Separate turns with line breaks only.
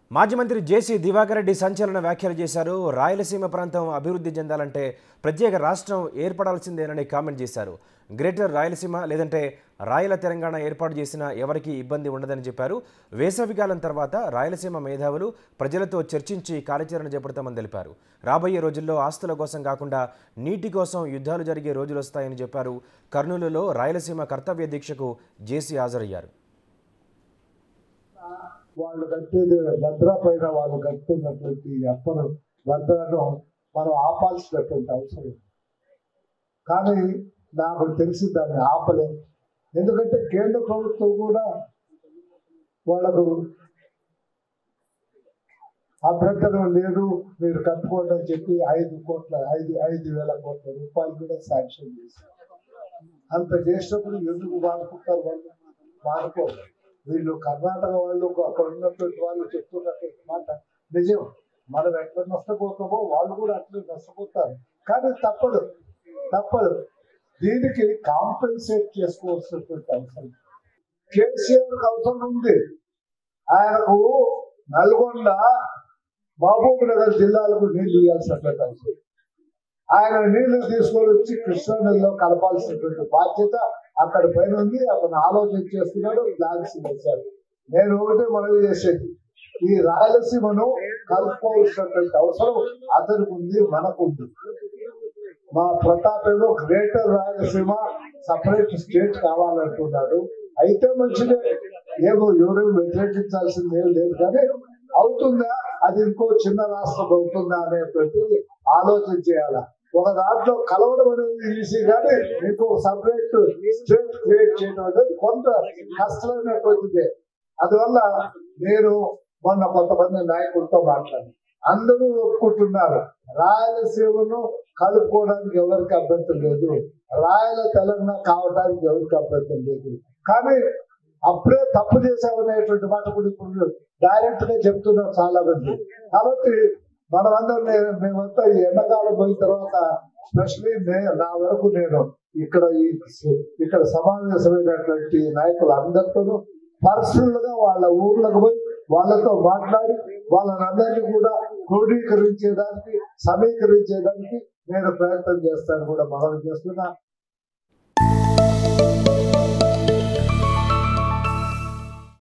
మాజీ మంత్రి జేసీ దివాకర్ రెడ్డి సంచలన వ్యాఖ్యలు చేశారు రాయలసీమ ప్రాంతం అభివృద్ధి చెందాలంటే ప్రత్యేక రాష్ట్రం ఏర్పడాల్సిందేనని కామెంట్ చేశారు గ్రేటర్ రాయలసీమ లేదంటే రాయల తెలంగాణ ఏర్పాటు చేసినా ఎవరికీ ఇబ్బంది ఉండదని చెప్పారు వేసవికాలం తర్వాత రాయలసీమ మేధావులు ప్రజలతో చర్చించి కార్యాచరణ చేపడతామని తెలిపారు రాబోయే రోజుల్లో ఆస్తుల కోసం కాకుండా నీటి కోసం యుద్ధాలు జరిగే రోజులు వస్తాయని చెప్పారు కర్నూలులో రాయలసీమ కర్తవ్య దీక్షకు జేసీ హాజరయ్యారు
వాళ్ళు కట్టేది భద్ర పైన వాళ్ళు కట్టుతున్నటువంటి అప్పను భద్రను మనం ఆపాల్సినటువంటి అవసరం ఉంది. కానీ నాకు తెలిసి దాన్ని ఆపలేం ఎందుకంటే కేంద్ర ప్రభుత్వం కూడా వాళ్ళకు అభ్యంతరం లేదు మీరు కట్టుకోండి అని చెప్పి ఐదు కోట్ల ఐదు ఐదు వేల కోట్ల రూపాయలు కూడా శాంక్షన్ చేశారు అంత చేసినప్పుడు ఎందుకు వాడుకుంటారు వాళ్ళు వాడుకోరు వీళ్ళు కర్ణాటక వాళ్ళు అక్కడ ఉన్నటువంటి వాళ్ళు చెప్తున్నటువంటి మాట నిజం మనం ఎట్లా నష్టపోతామో వాళ్ళు కూడా అట్లా నష్టపోతారు కానీ తప్పదు తప్పదు దీనికి కాంపెన్సేట్ చేసుకోవాల్సినటువంటి అవసరం కేసీఆర్ అవసరం ఉంది ఆయనకు నల్గొండ మహబూబ్ నగర్ జిల్లాలకు నీళ్లు ఇవ్వాల్సినటువంటి అవసరం ఆయన నీళ్లు తీసుకొని వచ్చి కృష్ణా నదిలో కలపాల్సినటువంటి బాధ్యత అక్కడ పైన ఉంది అతను ఆలోచన చేస్తున్నాడు ప్లాన్స్ వేశాడు నేను ఒకటే మనవి చేసేది ఈ రాయలసీమను కలుపుకోవాల్సినటువంటి అవసరం అతనికి ఉంది మనకు ఉంది మా ప్రతాప్ ఏమో గ్రేటర్ రాయలసీమ సపరేట్ స్టేట్ కావాలంటున్నాడు అయితే మంచిదే ఏమో ఎవరు వ్యతిరేకించాల్సింది ఏం లేదు కానీ అవుతుందా అది ఇంకో చిన్న రాష్ట్రం అవుతుందా అనేటువంటిది ఆలోచన చేయాలా ఒక దాంట్లో కలవడం అనేది ఈజీ కానీ ఇంకో సపరేట్ స్టేట్ క్రియేట్ చేయడం అనేది కొంత కష్టమైనటువంటిదే అందువల్ల నేను మొన్న కొంతమంది నాయకులతో మాట్లాడి అందరూ ఒప్పుకుంటున్నారు రాయలసీమను కలుపుకోవడానికి ఎవరికి అభ్యంతరం లేదు రాయల తెలంగాణ కావడానికి ఎవరికి అభ్యంతరం లేదు కానీ అప్పుడే తప్పు చేసామనేటువంటి మాట కూడా ఇప్పుడు డైరెక్ట్ గా చెప్తున్నారు చాలా మంది కాబట్టి మనమందరం నేను మేమంతా ఈ ఎండాకాలం పోయిన తర్వాత స్పెషలీ నా వరకు నేను ఇక్కడ ఈ ఇక్కడ సమావేశమైనటువంటి నాయకులు అందరితోనూ పర్సనల్ గా వాళ్ళ ఊర్లకు పోయి వాళ్ళతో మాట్లాడి వాళ్ళనందరినీ కూడా క్రోడీకరించేదానికి సమీకరించేదానికి నేను ప్రయత్నం చేస్తాను కూడా మనం చేస్తున్నా